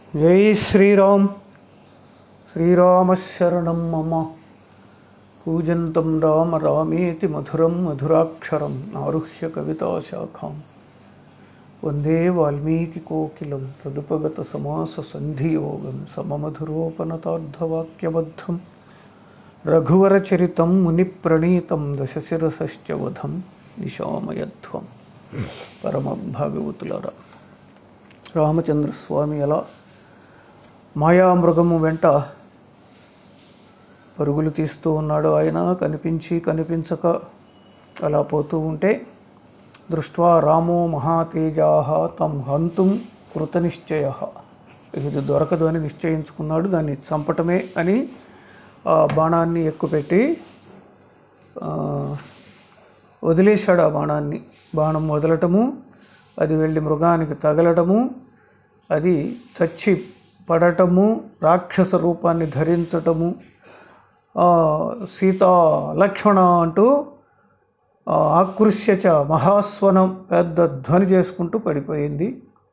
జై శ్రీరామ్ శ్రీరామశరణం మమ కూజంతం రామ రామేతి మధురం మధురాక్షరం ఆరుహ్య కవితాశాఖాం వందే వాల్మీకికోకిలం తదుపగత సమాస సంధియోగం సమమధురోపనతార్థవాక్యబద్ధం రఘువరచరితం మునిప్రణీతం దశశిరసశ్చ వధం నిశామయధ్వం పరమ భాగవతులారా రామచంద్రస్వామి ఎలా మాయామృగము వెంట పరుగులు తీస్తూ ఉన్నాడు ఆయన కనిపించి కనిపించక అలా పోతూ ఉంటే దృష్ట్వా రామో మహాతేజా తం హంతుం కృతనిశ్చయ ఇది దొరకదు అని నిశ్చయించుకున్నాడు దాన్ని చంపటమే అని ఆ బాణాన్ని ఎక్కుపెట్టి ఆ, వదిలేశాడు ఆ బాణాన్ని బాణం వదలటము అది వెళ్ళి మృగానికి తగలటము అది చచ్చి పడటము రాక్షస రూపాన్ని ధరించటము ఆ, సీతా లక్ష్మణ అంటూ ఆ, ఆకృష్యచ మహాస్వనం పెద్ద ధ్వని చేసుకుంటూ పడిపోయింది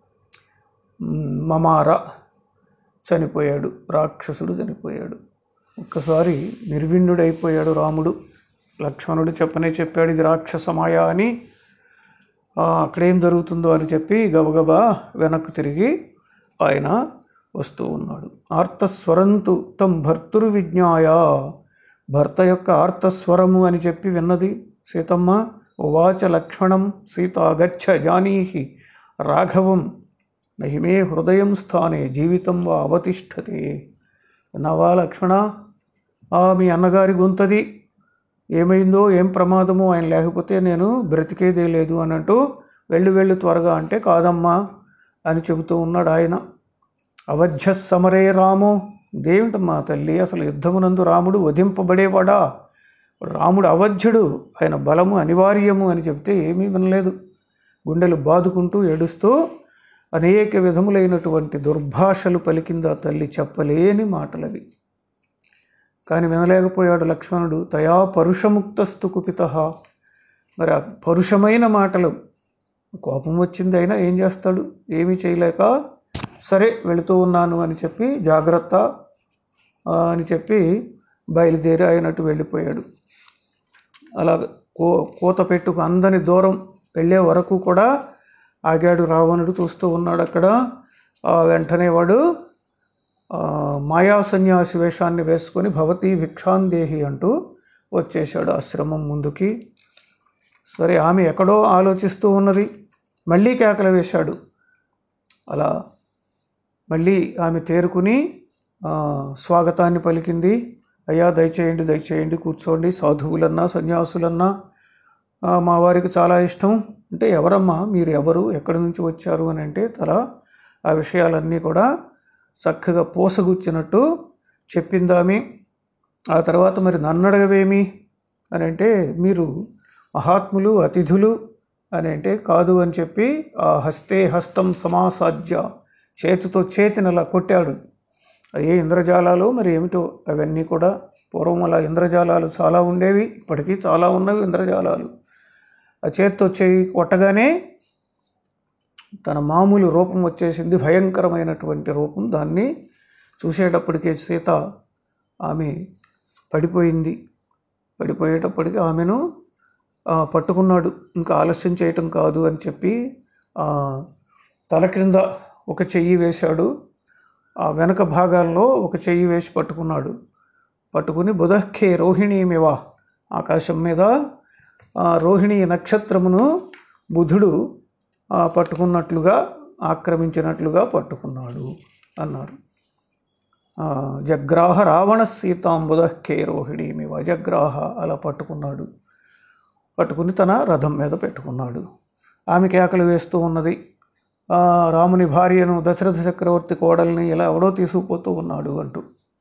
మ్, మమార చనిపోయాడు రాక్షసుడు చనిపోయాడు ఒక్కసారి నిర్విణ్ణుడైపోయాడు రాముడు లక్ష్మణుడు చెప్పనే చెప్పాడు ఇది రాక్షస మాయ అని ఆ, అక్కడేం జరుగుతుందో అని చెప్పి గబగబా వెనక్కు తిరిగి ఆయన వస్తూ ఉన్నాడు ఆర్తస్వరంతు తం భర్తురు విజ్ఞాయ భర్త యొక్క ఆర్తస్వరము అని చెప్పి విన్నది సీతమ్మ ఉవాచ లక్ష్మణం సీత గచ్చ జానీహి రాఘవం నహిమే హృదయం స్థానే జీవితం వా అవతిష్టతే విన్నావా లక్ష్మణ ఆ, మీ అన్నగారి గొంతది ఏమైందో ఏం ప్రమాదమో ఆయన లేకపోతే నేను బ్రతికేదే లేదు అని అంటూ వెళ్ళు వెళ్ళు త్వరగా అంటే కాదమ్మా అని చెబుతూ ఉన్నాడు ఆయన అవధ్య సమరే రామో ఇదేమిటమ్మా తల్లి అసలు యుద్ధమునందు రాముడు వధింపబడేవాడా రాముడు అవధ్యుడు ఆయన బలము అనివార్యము అని చెప్తే ఏమీ వినలేదు గుండెలు బాదుకుంటూ ఏడుస్తూ అనేక విధములైనటువంటి దుర్భాషలు పలికింది ఆ తల్లి చెప్పలేని మాటలవి కానీ వినలేకపోయాడు లక్ష్మణుడు తయా పరుషముక్తస్తు కుపిత మరి ఆ పరుషమైన మాటలు కోపం వచ్చింది అయినా ఏం చేస్తాడు ఏమీ చేయలేక సరే వెళుతూ ఉన్నాను అని చెప్పి జాగ్రత్త ఆ, అని చెప్పి బయలుదేరి అయినట్టు వెళ్ళిపోయాడు అలా కో కోత పెట్టుకు అందని దూరం వెళ్ళే వరకు కూడా ఆగాడు రావణుడు చూస్తూ ఉన్నాడు అక్కడ ఆ, వెంటనే వాడు ఆ, మాయా సన్యాసి వేషాన్ని వేసుకొని భవతి భిక్షాందేహి అంటూ వచ్చేశాడు ఆశ్రమం ముందుకి సరే ఆమె ఎక్కడో ఆలోచిస్తూ ఉన్నది మళ్ళీ కేకలు వేశాడు అలా మళ్ళీ ఆమె తేరుకుని ఆ, స్వాగతాన్ని పలికింది అయ్యా దయచేయండి దయచేయండి కూర్చోండి సాధువులన్నా సన్యాసులన్నా ఆ, మా వారికి చాలా ఇష్టం అంటే ఎవరమ్మా మీరు ఎవరు ఎక్కడి నుంచి వచ్చారు అని అంటే తల ఆ విషయాలన్నీ కూడా చక్కగా పూసగుచ్చినట్టు చెప్పిందామి ఆ తర్వాత మరి నన్ను అడగవేమి అని అంటే మీరు మహాత్ములు అతిథులు అని అంటే కాదు అని చెప్పి ఆ హస్తే హస్తం సమాసాధ్య చేతితో చేతిని అలా కొట్టాడు ఏ ఇంద్రజాలాలు మరి ఏమిటో అవన్నీ కూడా పూర్వం అలా ఇంద్రజాలాలు చాలా ఉండేవి ఇప్పటికీ చాలా ఉన్నవి ఇంద్రజాలాలు ఆ చేతితో చేయి కొట్టగానే తన మామూలు రూపం వచ్చేసింది భయంకరమైనటువంటి రూపం దాన్ని చూసేటప్పటికే సీత ఆమె పడిపోయింది పడిపోయేటప్పటికి ఆమెను ఆ, పట్టుకున్నాడు ఇంకా ఆలస్యం చేయటం కాదు అని చెప్పి ఆ, తల క్రింద ఒక చెయ్యి వేశాడు ఆ వెనక భాగాల్లో ఒక చెయ్యి వేసి పట్టుకున్నాడు పట్టుకుని బుధఖ్యే రోహిణీమివ ఆకాశం మీద ఆ రోహిణి నక్షత్రమును బుధుడు ఆ, పట్టుకున్నట్లుగా ఆక్రమించినట్లుగా పట్టుకున్నాడు అన్నారు ఆ, జగ్రాహ రావణ సీతాంబుధఖ్యే రోహిణీమివ జగ్రాహ అలా పట్టుకున్నాడు పట్టుకుని తన రథం మీద పెట్టుకున్నాడు ఆమె కేకలు వేస్తూ ఉన్నది ఆ, రాముని భార్యను దశరథ చక్రవర్తి కోడల్ని ఇలా ఎవడో తీసుకుపోతూ ఉన్నాడు అంటూ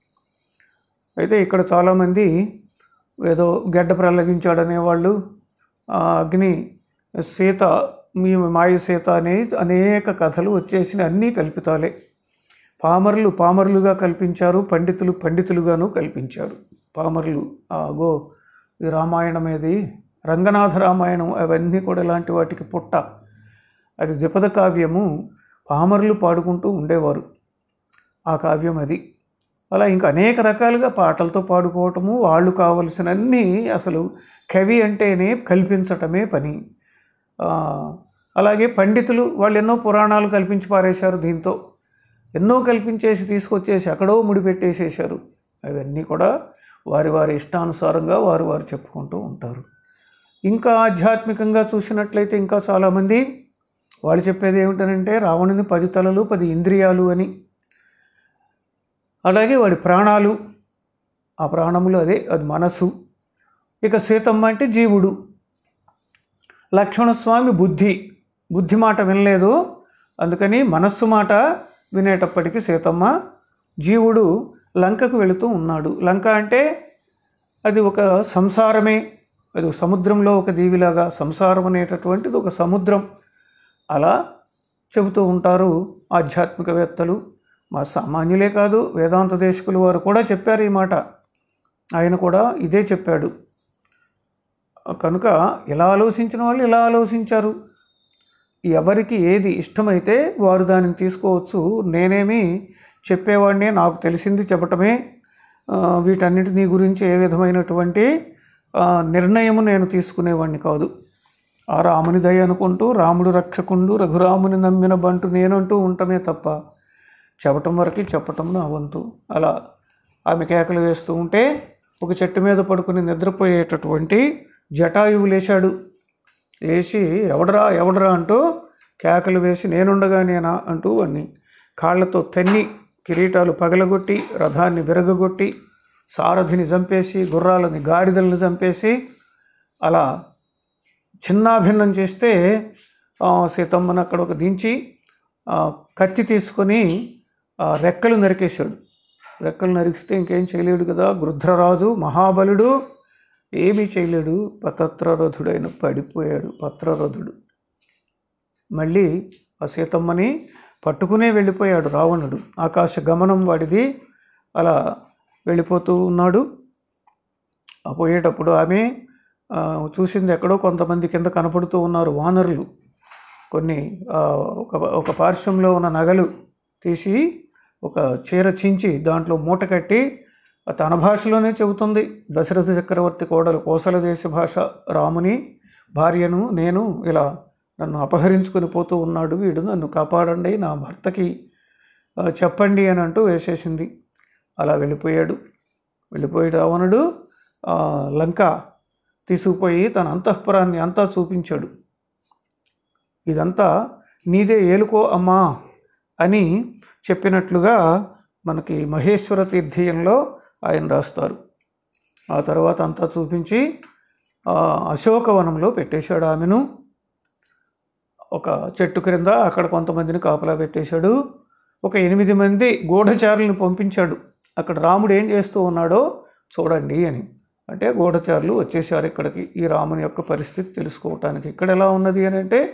అయితే ఇక్కడ చాలామంది ఏదో గడ్డ ప్రలగించాడనేవాళ్ళు ఆ అగ్ని సీత మీ మాయ సీత అనే అనేక కథలు వచ్చేసిన అన్నీ కల్పితాలే పామరులు పామరులుగా కల్పించారు పండితులు పండితులుగాను కల్పించారు పామరులు ఆ గో ఈ రామాయణం ఏది రంగనాథ రామాయణం అవన్నీ కూడా ఇలాంటి వాటికి పుట్ట అది ద్విపద కావ్యము పామరులు పాడుకుంటూ ఉండేవారు ఆ కావ్యం అది అలా ఇంకా అనేక రకాలుగా పాటలతో పాడుకోవటము వాళ్ళు కావలసినన్ని అసలు కవి అంటేనే కల్పించటమే పని ఆ, అలాగే పండితులు వాళ్ళు ఎన్నో పురాణాలు కల్పించి పారేశారు దీంతో ఎన్నో కల్పించేసి తీసుకొచ్చేసి ఎక్కడో ముడిపెట్టేసేసారు అవన్నీ కూడా వారి వారి ఇష్టానుసారంగా వారు వారు చెప్పుకుంటూ ఉంటారు ఇంకా ఆధ్యాత్మికంగా చూసినట్లయితే ఇంకా చాలామంది వాళ్ళు చెప్పేది ఏమిటనంటే రావణుని పది తలలు పది ఇంద్రియాలు అని అలాగే వాడి ప్రాణాలు ఆ ప్రాణములు అదే అది మనసు ఇక సీతమ్మ అంటే జీవుడు లక్ష్మణస్వామి బుద్ధి బుద్ధి మాట వినలేదు అందుకని మనస్సు మాట వినేటప్పటికీ సీతమ్మ జీవుడు లంకకు వెళుతూ ఉన్నాడు లంక అంటే అది ఒక సంసారమే అది ఒక సముద్రంలో ఒక దీవిలాగా సంసారం అనేటటువంటిది ఒక సముద్రం అలా చెబుతూ ఉంటారు ఆధ్యాత్మికవేత్తలు మా సామాన్యులే కాదు వేదాంత దేశకులు వారు కూడా చెప్పారు ఈ మాట ఆయన కూడా ఇదే చెప్పాడు కనుక ఇలా ఆలోచించిన వాళ్ళు ఇలా ఆలోచించారు ఎవరికి ఏది ఇష్టమైతే వారు దానిని తీసుకోవచ్చు నేనేమి చెప్పేవాడిని నాకు తెలిసింది చెప్పటమే ఆ, వీటన్నిటినీ గురించి ఏ విధమైనటువంటి ఆ, నిర్ణయము నేను తీసుకునేవాడిని కాదు ఆ రాముని దయ అనుకుంటూ రాముడు రక్షకుండు రఘురాముని నమ్మిన బంటు నేనంటూ ఉండటమే తప్ప చెప్పటం వరకు చెప్పటం నా వంతు అలా ఆమె కేకలు వేస్తూ ఉంటే ఒక చెట్టు మీద పడుకుని నిద్రపోయేటటువంటి జటాయువు లేచాడు లేచి ఎవడరా ఎవడరా అంటూ కేకలు వేసి నేనుండగా నేనా అంటూ వాడిని కాళ్ళతో తన్ని కిరీటాలు పగలగొట్టి రథాన్ని విరగగొట్టి సారథిని చంపేసి గుర్రాలని గాడిదలను చంపేసి అలా చిన్నాభిన్నం చేస్తే ఆ, సీతమ్మను అక్కడ ఒక దించి ఆ, కత్తి తీసుకొని ఆ, రెక్కలు నరికేశాడు రెక్కలు నరికిస్తే ఇంకేం చేయలేడు కదా గృధ్రరాజు మహాబలుడు ఏమీ చేయలేడు పతత్రరథుడైన పడిపోయాడు పత్రరథుడు మళ్ళీ ఆ సీతమ్మని పట్టుకునే వెళ్ళిపోయాడు రావణుడు ఆకాశ గమనం వాడిది అలా వెళ్ళిపోతూ ఉన్నాడు ఆ పోయేటప్పుడు ఆమె ఆ, చూసింది ఎక్కడో కొంతమంది కింద కనపడుతూ ఉన్నారు వానరులు కొన్ని ఆ, ఒక ఒక పార్శ్వంలో ఉన్న నగలు తీసి ఒక చీర చించి దాంట్లో మూట కట్టి తన భాషలోనే చెబుతుంది దశరథ చక్రవర్తి కోడలు కోసల దేశ భాష రాముని భార్యను నేను ఇలా నన్ను అపహరించుకొని పోతూ ఉన్నాడు వీడు నన్ను కాపాడండి నా భర్తకి ఆ, చెప్పండి అని అంటూ వేసేసింది అలా వెళ్ళిపోయాడు వెళ్ళిపోయి రావణుడు ఆ, లంక తీసుకుపోయి తన అంతఃపురాన్ని అంతా చూపించాడు ఇదంతా నీదే ఏలుకో అమ్మా అని చెప్పినట్లుగా మనకి మహేశ్వర తీర్థీయంలో ఆయన రాస్తారు ఆ తర్వాత అంతా చూపించి ఆ, అశోకవనంలో పెట్టేశాడు ఆమెను ఒక చెట్టు క్రింద అక్కడ కొంతమందిని కాపలా పెట్టేశాడు ఒక ఎనిమిది మంది గూఢచారులను పంపించాడు అక్కడ రాముడు ఏం చేస్తూ ఉన్నాడో చూడండి అని అంటే గూఢచారులు వచ్చేసారు ఇక్కడికి ఈ రాముని యొక్క పరిస్థితి తెలుసుకోవటానికి ఇక్కడ ఎలా ఉన్నది అని అంటే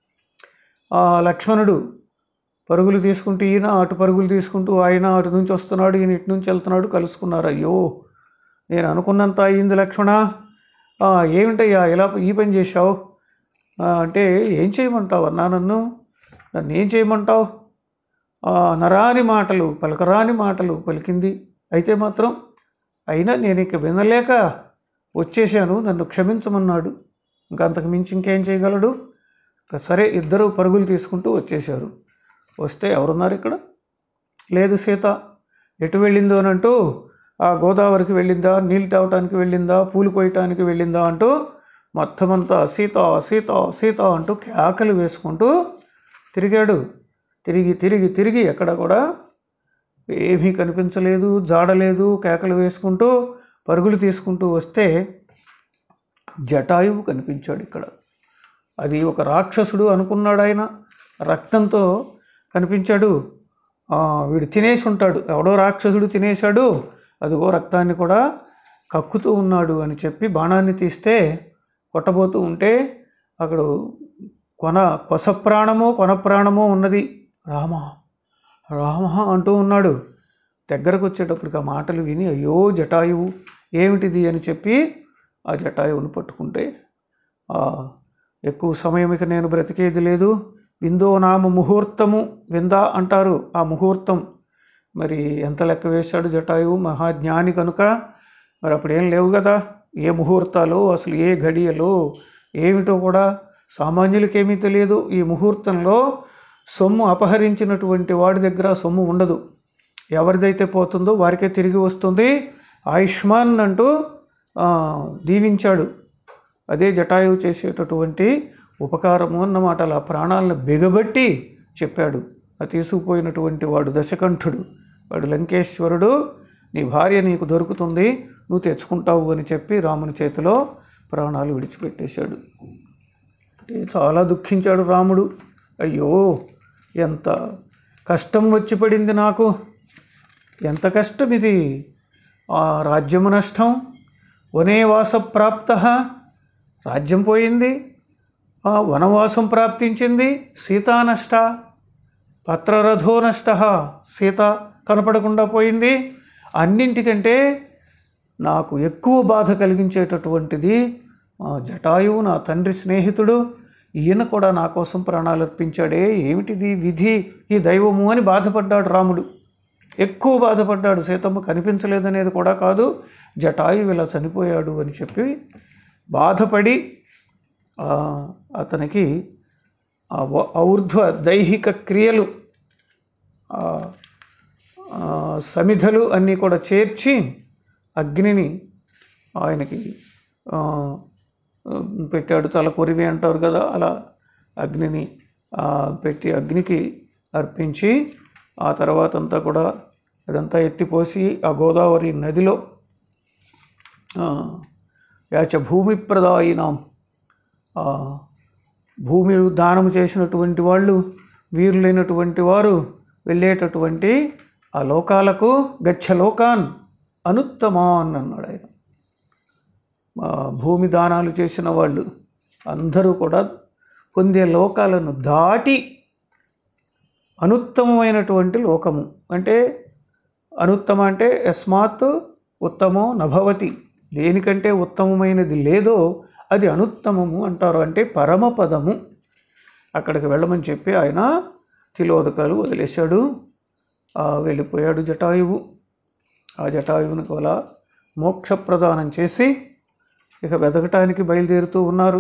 ఆ లక్ష్మణుడు పరుగులు తీసుకుంటూ ఈయన అటు పరుగులు తీసుకుంటూ ఆయన అటు నుంచి వస్తున్నాడు ఈయన ఇటు నుంచి వెళ్తున్నాడు కలుసుకున్నారు అయ్యో నేను అనుకున్నంత అయ్యింది లక్ష్మణ ఆ, ఏమిటయ్యా ఇలా ఈ పని చేశావు ఆ, అంటే ఏం చేయమంటావు అన్నా నన్ను నన్ను ఏం చేయమంటావు ఆ, నరాని మాటలు పలకరాని మాటలు పలికింది అయితే మాత్రం అయినా నేను ఇక వినలేక వచ్చేసాను నన్ను క్షమించమన్నాడు ఇంకా అంతకు మించి ఇంకేం చేయగలడు ఇక సరే ఇద్దరు పరుగులు తీసుకుంటూ వచ్చేశారు వస్తే ఎవరున్నారు ఇక్కడ లేదు సీత ఎటు వెళ్ళిందో అని అంటూ ఆ గోదావరికి వెళ్ళిందా నీళ్ళు తాగటానికి వెళ్ళిందా పూలు కోయటానికి వెళ్ళిందా అంటూ మొత్తం అంతా సీత సీత సీత అంటూ కేకలు వేసుకుంటూ తిరిగాడు తిరిగి తిరిగి తిరిగి ఎక్కడ కూడా ఏమీ కనిపించలేదు జాడలేదు కేకలు వేసుకుంటూ పరుగులు తీసుకుంటూ వస్తే జటాయువు కనిపించాడు ఇక్కడ అది ఒక రాక్షసుడు అనుకున్నాడు ఆయన రక్తంతో కనిపించాడు ఆ, వీడు తినేసి ఉంటాడు ఎవడో రాక్షసుడు తినేశాడు అదిగో రక్తాన్ని కూడా కక్కుతూ ఉన్నాడు అని చెప్పి బాణాన్ని తీస్తే కొట్టబోతూ ఉంటే అక్కడ కొన కొస ప్రాణమో కొన ప్రాణమో ఉన్నది రామ రామ అంటూ ఉన్నాడు దగ్గరకు వచ్చేటప్పటికి ఆ మాటలు విని అయ్యో జటాయువు ఏమిటిది అని చెప్పి ఆ జటాయువుని పట్టుకుంటే ఆ, ఎక్కువ సమయం ఇక నేను బ్రతికేది లేదు విందో నామ ముహూర్తము విందా అంటారు ఆ ముహూర్తం మరి ఎంత లెక్క వేశాడు జటాయువు మహాజ్ఞాని కనుక మరి అప్పుడు ఏం లేవు కదా ఏ ముహూర్తాలు అసలు ఏ ఘడియలు ఏమిటో కూడా సామాన్యులకేమీ తెలియదు ఈ ముహూర్తంలో సొమ్ము అపహరించినటువంటి వాడి దగ్గర సొమ్ము ఉండదు ఎవరిదైతే పోతుందో వారికే తిరిగి వస్తుంది ఆయుష్మాన్ అంటూ ఆ, దీవించాడు అదే జటాయువు చేసేటటువంటి ఉపకారము అన్నమాట అలా ప్రాణాలను బిగబట్టి చెప్పాడు ఆ తీసుకుపోయినటువంటి వాడు దశకంఠుడు వాడు లంకేశ్వరుడు నీ భార్య నీకు దొరుకుతుంది నువ్వు తెచ్చుకుంటావు అని చెప్పి రాముని చేతిలో ప్రాణాలు విడిచిపెట్టేశాడు అంటే చాలా దుఃఖించాడు రాముడు అయ్యో ఎంత కష్టం వచ్చి పడింది నాకు ఎంత కష్టం ఇది ఆ రాజ్యము నష్టం వనేవాస ప్రాప్త రాజ్యం పోయింది ఆ వనవాసం ప్రాప్తించింది సీతా నష్ట పత్రరథో నష్ట సీత కనపడకుండా పోయింది అన్నింటికంటే నాకు ఎక్కువ బాధ కలిగించేటటువంటిది ఆ జటాయువు నా తండ్రి స్నేహితుడు ఈయన కూడా నా కోసం ప్రాణాలు అర్పించాడే ఏమిటిది విధి ఈ దైవము అని బాధపడ్డాడు రాముడు ఎక్కువ బాధపడ్డాడు సీతమ్మ కనిపించలేదనేది కూడా కాదు జటాయువు ఇలా చనిపోయాడు అని చెప్పి బాధపడి ఆ, అతనికి ఆ వ- ఔర్ధ్వ దైహిక క్రియలు ఆ, ఆ, సమిధలు అన్నీ కూడా చేర్చి అగ్నిని ఆయనకి ఆ, పెట్టాడు తల కొరివి అంటారు కదా అలా అగ్నిని ఆ, పెట్టి అగ్నికి అర్పించి ఆ తర్వాత అంతా కూడా అదంతా ఎత్తిపోసి ఆ గోదావరి నదిలో ఆ, యాచ భూమి ప్రదాయినాం ఆ, భూమి దానం చేసినటువంటి వాళ్ళు వీరులైనటువంటి వారు వెళ్ళేటటువంటి ఆ లోకాలకు గచ్చ లోకాన్ అనుత్తమాన్ అన్నాడు ఆయన ఆ, భూమి దానాలు చేసిన వాళ్ళు అందరూ కూడా పొందే లోకాలను దాటి అనుత్తమమైనటువంటి లోకము అంటే అనుత్తమ అంటే యస్మాత్ ఉత్తమో నభవతి దేనికంటే ఉత్తమమైనది లేదో అది అనుత్తమము అంటారు అంటే పరమపదము అక్కడికి వెళ్ళమని చెప్పి ఆయన తిలోదకాలు వదిలేశాడు ఆ, వెళ్ళిపోయాడు జటాయువు ఆ జటాయువుని అలా మోక్ష ప్రదానం చేసి ఇక వెతకటానికి బయలుదేరుతూ ఉన్నారు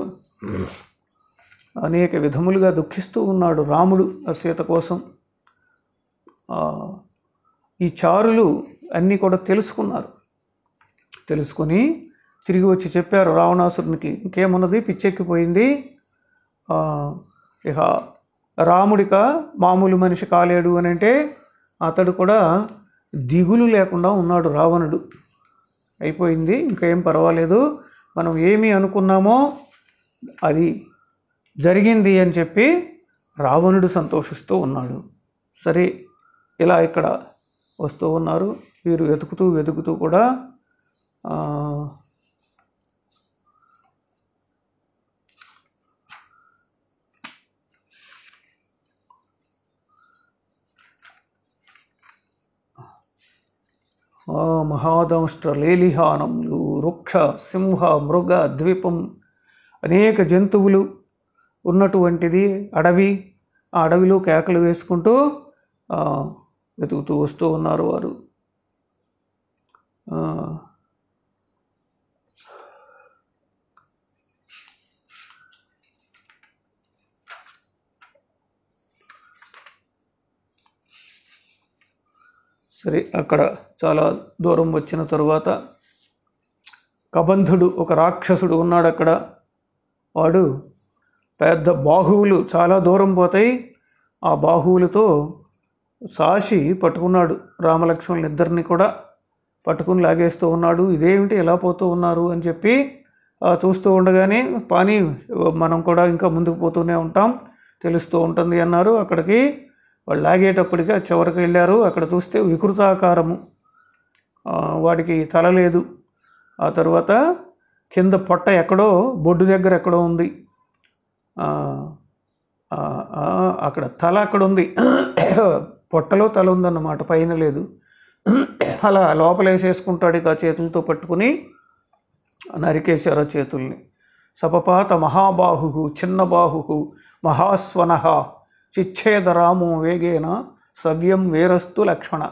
అనేక విధములుగా దుఃఖిస్తూ ఉన్నాడు రాముడు ఆ సీత కోసం ఆ, ఈ చారులు అన్నీ కూడా తెలుసుకున్నారు తెలుసుకొని తిరిగి వచ్చి చెప్పారు రావణాసురునికి ఇంకేమున్నది పిచ్చెక్కిపోయింది ఆ, ఇక రాముడిక మామూలు మనిషి కాలేడు అని అంటే అతడు కూడా దిగులు లేకుండా ఉన్నాడు రావణుడు అయిపోయింది ఇంకా ఏం పర్వాలేదు మనం ఏమి అనుకున్నామో అది జరిగింది అని చెప్పి రావణుడు సంతోషిస్తూ ఉన్నాడు సరే ఇలా ఇక్కడ వస్తూ ఉన్నారు వీరు వెతుకుతూ వెతుకుతూ కూడా ఆ, ఆ మహాదంష్ట్ర లేలిహానములు వృక్ష సింహ మృగ ద్వీపం అనేక జంతువులు ఉన్నటువంటిది అడవి ఆ అడవిలో కేకలు వేసుకుంటూ ఆ, వెతుకుతూ వస్తూ ఉన్నారు వారు ఆ, సరే అక్కడ చాలా దూరం వచ్చిన తరువాత కబంధుడు ఒక రాక్షసుడు ఉన్నాడు అక్కడ వాడు పెద్ద బాహువులు చాలా దూరం పోతాయి ఆ బాహువులతో సాసి పట్టుకున్నాడు రామలక్ష్మణులు ఇద్దరిని కూడా పట్టుకుని లాగేస్తూ ఉన్నాడు ఇదేమిటి ఎలా పోతూ ఉన్నారు అని చెప్పి ఆ, చూస్తూ ఉండగానే పానీ మనం కూడా ఇంకా ముందుకు పోతూనే ఉంటాం తెలుస్తూ ఉంటుంది అన్నారు అక్కడికి వాళ్ళు లాగేటప్పటికి ఆ చివరికి వెళ్ళారు అక్కడ చూస్తే వికృతాకారము ఆ, వాడికి తల లేదు ఆ తర్వాత కింద పొట్ట ఎక్కడో బొడ్డు దగ్గర ఎక్కడో ఉంది ఆ, ఆ, ఆ, అక్కడ తల అక్కడ ఉంది పొట్టలో తల ఉందన్నమాట పైన లేదు అలా లోపలేసేసుకుంటాడు ఇక ఆ చేతులతో పట్టుకుని నరికేశారు ఆ చేతుల్ని సపపాత మహాబాహు చిన్న బాహు మహాస్వన చిచ్ఛేద రామో వేగేన సవ్యం వీరస్తు లక్ష్మణ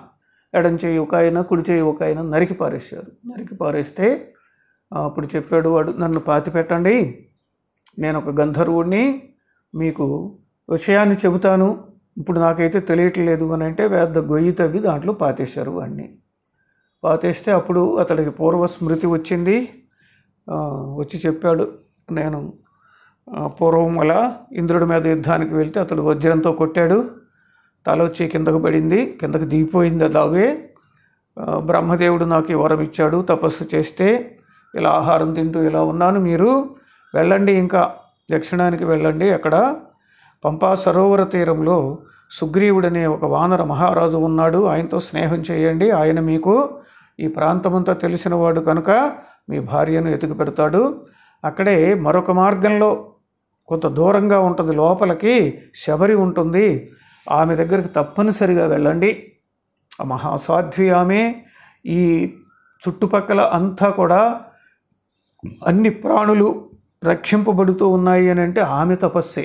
ఎడం చేయి ఒక ఆయన కుడి చేయి ఒక ఆయన నరికి పారేశారు నరికి పారేస్తే ఆ, అప్పుడు చెప్పాడు వాడు నన్ను పాతి పెట్టండి నేను ఒక గంధర్వుడిని మీకు విషయాన్ని చెబుతాను ఇప్పుడు నాకైతే తెలియట్లేదు అని అంటే పెద్ద గొయ్యి తవ్వి దాంట్లో పాతేశారు వాడిని పాతేస్తే అప్పుడు అతడికి పూర్వ స్మృతి వచ్చింది ఆ, వచ్చి చెప్పాడు నేను ఆ, పూర్వం అలా ఇంద్రుడి మీద యుద్ధానికి వెళ్తే అతడు వజ్రంతో కొట్టాడు తల వచ్చి కిందకు పడింది కిందకు దిగిపోయింది అలాగే ఆ, బ్రహ్మదేవుడు నాకు ఈ వరం ఇచ్చాడు తపస్సు చేస్తే ఇలా ఆహారం తింటూ ఇలా ఉన్నాను మీరు వెళ్ళండి ఇంకా దక్షిణానికి వెళ్ళండి అక్కడ పంపా సరోవర తీరంలో సుగ్రీవుడనే ఒక వానర మహారాజు ఉన్నాడు ఆయనతో స్నేహం చేయండి ఆయన మీకు ఈ ప్రాంతమంతా తెలిసినవాడు కనుక మీ భార్యను ఎతుకు పెడతాడు అక్కడే మరొక మార్గంలో కొంత దూరంగా ఉంటుంది లోపలికి శబరి ఉంటుంది ఆమె దగ్గరికి తప్పనిసరిగా వెళ్ళండి ఆ మహాసాధ్వి ఆమె ఈ చుట్టుపక్కల అంతా కూడా అన్ని ప్రాణులు రక్షింపబడుతూ ఉన్నాయి అని అంటే ఆమె తపస్సే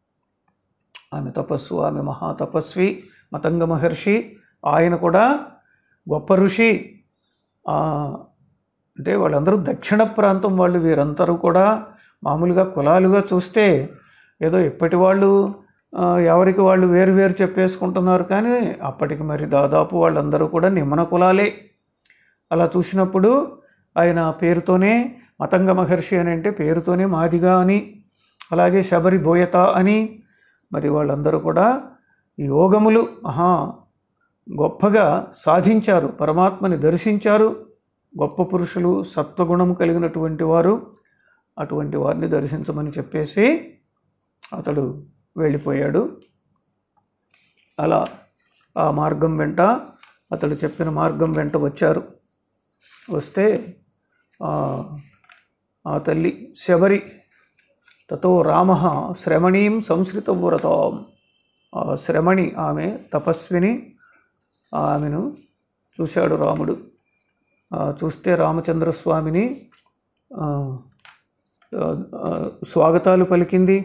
ఆమె తపస్సు ఆమె మహా తపస్వి మతంగ మహర్షి ఆయన కూడా గొప్ప ఋషి ఆ, అంటే వాళ్ళందరూ దక్షిణ ప్రాంతం వాళ్ళు వీరందరూ కూడా మామూలుగా కులాలుగా చూస్తే ఏదో ఇప్పటి వాళ్ళు ఆ, ఎవరికి వాళ్ళు వేరు వేరు చెప్పేసుకుంటున్నారు కానీ అప్పటికి మరి దాదాపు వాళ్ళందరూ కూడా నిమ్మన కులాలే అలా చూసినప్పుడు ఆయన పేరుతోనే మతంగ మహర్షి అని అంటే పేరుతోనే మాదిగా అని అలాగే శబరి బోయత అని మరి వాళ్ళందరూ కూడా ఈ యోగములు మహా గొప్పగా సాధించారు పరమాత్మని దర్శించారు గొప్ప పురుషులు సత్వగుణం కలిగినటువంటి వారు అటువంటి వారిని దర్శించమని చెప్పేసి అతడు వెళ్ళిపోయాడు అలా ఆ మార్గం వెంట అతడు చెప్పిన మార్గం వెంట వచ్చారు వస్తే ఆ, ఆ తల్లి శబరి తతో రామ శ్రమణీం సంస్కృత వ్రతాం ఆ శ్రమణి ఆమె తపస్విని ఆమెను చూశాడు రాముడు ఆ, చూస్తే రామచంద్రస్వామిని ఆ, ఆ, స్వాగతాలు పలికింది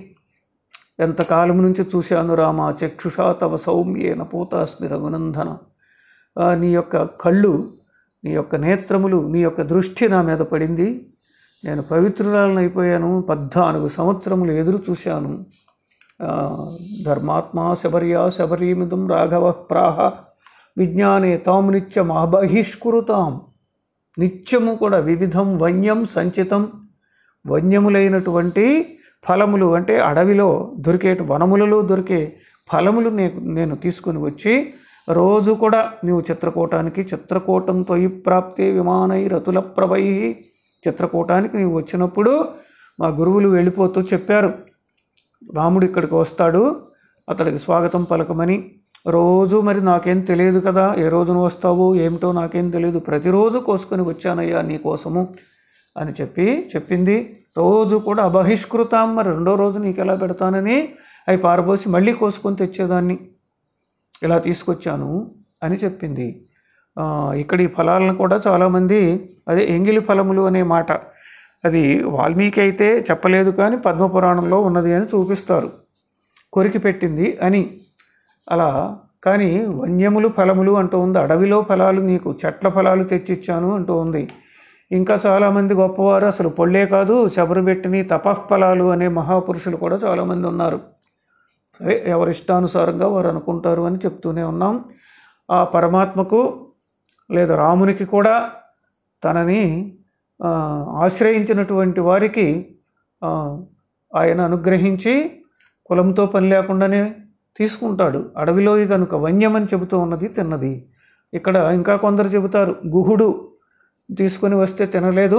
ఎంతకాలం నుంచి చూశాను రామ చక్షుషా తవ సౌమ్యేన పూతాస్మి రఘునందన ఆ, నీ యొక్క కళ్ళు నీ యొక్క నేత్రములు నీ యొక్క దృష్టి నా మీద పడింది నేను పవిత్రురాలను అయిపోయాను పద్నాలుగు సంవత్సరములు ఎదురు చూశాను ఆ, ధర్మాత్మా శబర్యా శబరీమిదం రాఘవ ప్రాహ విజ్ఞానే తాము నిత్యం అబహిష్కృతాం నిత్యము కూడా వివిధం వన్యం సంచితం వన్యములైనటువంటి ఫలములు అంటే అడవిలో దొరికే వనములలో దొరికే ఫలములు నేను నేను తీసుకుని వచ్చి రోజు కూడా నీవు చిత్రకూటానికి చిత్రకూటం త్వయి ప్రాప్తే విమానై రతుల ప్రభై చిత్రకూటానికి నీవు వచ్చినప్పుడు మా గురువులు వెళ్ళిపోతూ చెప్పారు రాముడు ఇక్కడికి వస్తాడు అతడికి స్వాగతం పలకమని రోజు మరి నాకేం తెలియదు కదా ఏ రోజున వస్తావు ఏమిటో నాకేం తెలియదు ప్రతిరోజు కోసుకొని వచ్చానయ్యా నీ కోసము అని చెప్పి చెప్పింది రోజు కూడా అబహిష్కృతాం మరి రెండో రోజు నీకు ఎలా పెడతానని అవి పారబోసి మళ్ళీ కోసుకొని తెచ్చేదాన్ని ఇలా తీసుకొచ్చాను అని చెప్పింది ఆ, ఇక్కడ ఈ ఫలాలను కూడా చాలామంది అదే ఎంగిలి ఫలములు అనే మాట అది వాల్మీకి అయితే చెప్పలేదు కానీ పద్మపురాణంలో ఉన్నది అని చూపిస్తారు కొరికి పెట్టింది అని అలా కానీ వన్యములు ఫలములు అంటూ ఉంది అడవిలో ఫలాలు నీకు చెట్ల ఫలాలు తెచ్చిచ్చాను అంటూ ఉంది ఇంకా చాలామంది గొప్పవారు అసలు పొళ్ళే కాదు శబరిబెట్టిని తపఃఫలాలు అనే మహాపురుషులు కూడా చాలామంది ఉన్నారు సరే ఎవరి ఇష్టానుసారంగా వారు అనుకుంటారు అని చెప్తూనే ఉన్నాం ఆ పరమాత్మకు లేదా రామునికి కూడా తనని ఆ, ఆశ్రయించినటువంటి వారికి ఆ, ఆయన అనుగ్రహించి కులంతో పని లేకుండానే తీసుకుంటాడు అడవిలో కనుక వన్యమని చెబుతూ ఉన్నది తిన్నది ఇక్కడ ఇంకా కొందరు చెబుతారు గుహుడు తీసుకొని వస్తే తినలేదు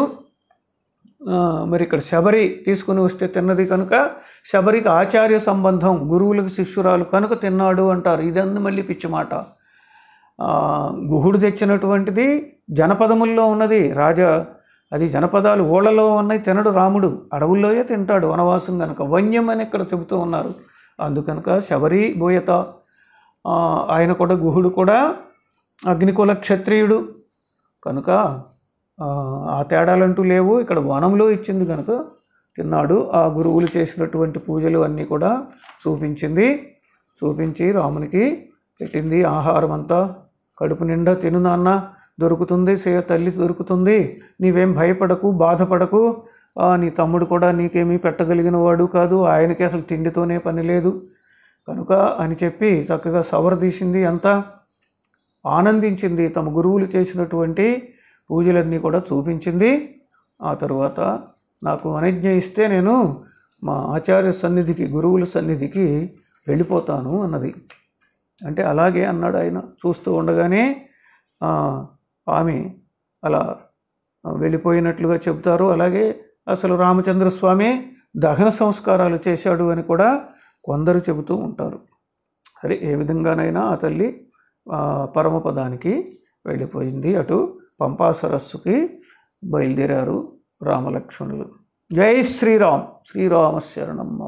ఆ, మరి ఇక్కడ శబరి తీసుకుని వస్తే తిన్నది కనుక శబరికి ఆచార్య సంబంధం గురువులకు శిష్యురాలు కనుక తిన్నాడు అంటారు ఇదన్నీ మళ్ళీ పిచ్చి మాట ఆ, గుహుడు తెచ్చినటువంటిది జనపదముల్లో ఉన్నది రాజా అది జనపదాలు ఊళ్ళలో ఉన్నాయి తినడు రాముడు అడవుల్లోయే తింటాడు వనవాసం కనుక వన్యం అని ఇక్కడ చెబుతూ ఉన్నారు అందుకనుక శబరి బోయత ఆ, ఆయన కూడా గుహుడు కూడా అగ్నికుల క్షత్రియుడు కనుక ఆ, ఆ తేడాలంటూ లేవు ఇక్కడ వనంలో ఇచ్చింది కనుక తిన్నాడు ఆ గురువులు చేసినటువంటి పూజలు అన్నీ కూడా చూపించింది చూపించి రామునికి పెట్టింది ఆహారం అంతా కడుపు నిండా తిను నాన్న దొరుకుతుంది సే తల్లి దొరుకుతుంది నీవేం భయపడకు బాధపడకు ఆ, నీ తమ్ముడు కూడా నీకేమీ పెట్టగలిగిన వాడు కాదు ఆయనకి అసలు తిండితోనే పని లేదు కనుక అని చెప్పి చక్కగా సవరదీసింది అంతా ఆనందించింది తమ గురువులు చేసినటువంటి పూజలన్నీ కూడా చూపించింది ఆ తరువాత నాకు అనుజ్ఞ ఇస్తే నేను మా ఆచార్య సన్నిధికి గురువుల సన్నిధికి వెళ్ళిపోతాను అన్నది అంటే అలాగే అన్నాడు ఆయన చూస్తూ ఉండగానే ఆ, ఆమె అలా వెళ్ళిపోయినట్లుగా చెబుతారు అలాగే అసలు రామచంద్ర స్వామి దహన సంస్కారాలు చేశాడు అని కూడా కొందరు చెబుతూ ఉంటారు సరే ఏ విధంగానైనా ఆ తల్లి ఆ, పరమపదానికి వెళ్ళిపోయింది అటు పంపా సరస్సుకి బయలుదేరారు రామలక్ష్మణులు జై శ్రీరామ్ శ్రీరామ శరణం మమ.